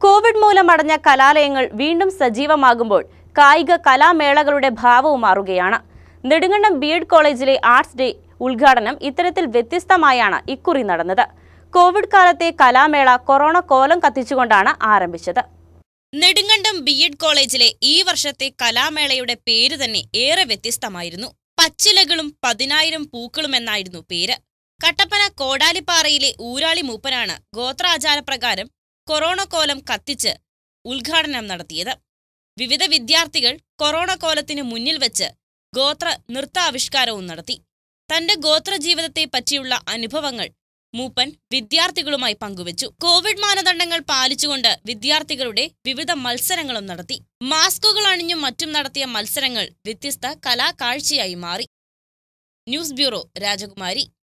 Covid മൂലം അടഞ്ഞ കലാലയങ്ങൾ വീണ്ടും സജീവമാകുമ്പോൾ കായിക കലാമേളകളുടെ ഭാവവും മാറുകയാണ് നെടുങ്കണ്ടം ബി എഡ് കോളേജിലെ ആർട്സ് ഡേ ഉദ്ഘാടനം ഇത്തരത്തിൽ വ്യത്യസ്തമായാണ് ഇക്കുറി നടന്നത് കോവിഡ് കാലത്തെ കലാമേള കൊറോണ കോലം കത്തിച്ചുകൊണ്ടാണ് ആരംഭിച്ചത് നെടുങ്കണ്ടം ബി എഡ് കോളേജിലെ ഈ വർഷത്തെ കലാമേളയുടെ പേര് തന്നെ ഏറെ വ്യത്യസ്തമായിരുന്നു പച്ചിലകളും പതിനായിരം പൂക്കളും എന്നായിരുന്നു പേര് കട്ടപ്പന കോടാലിപ്പാറയിലെ ഊരാളി മൂപ്പനാണ് ഗോത്രാചാരപ്രകാരം കൊറോണ കോലം കത്തിച്ച് ഉദ്ഘാടനം നടത്തിയത് വിവിധ വിദ്യാർത്ഥികൾ കൊറോണ കോലത്തിന് മുന്നിൽ വെച്ച് ഗോത്ര നൃത്താവിഷ്കാരവും നടത്തി തന്റെ ഗോത്ര ജീവിതത്തെ പറ്റിയുള്ള അനുഭവങ്ങൾ മൂപ്പൻ വിദ്യാർത്ഥികളുമായി പങ്കുവച്ചു കോവിഡ് മാനദണ്ഡങ്ങൾ പാലിച്ചുകൊണ്ട് വിദ്യാർത്ഥികളുടെ വിവിധ മത്സരങ്ങളും നടത്തി മാസ്കുകൾ അണിഞ്ഞും മറ്റും നടത്തിയ മത്സരങ്ങൾ വ്യത്യസ്ത കലാകാഴ്ചയായി മാറി ന്യൂസ് ബ്യൂറോ രാജകുമാരി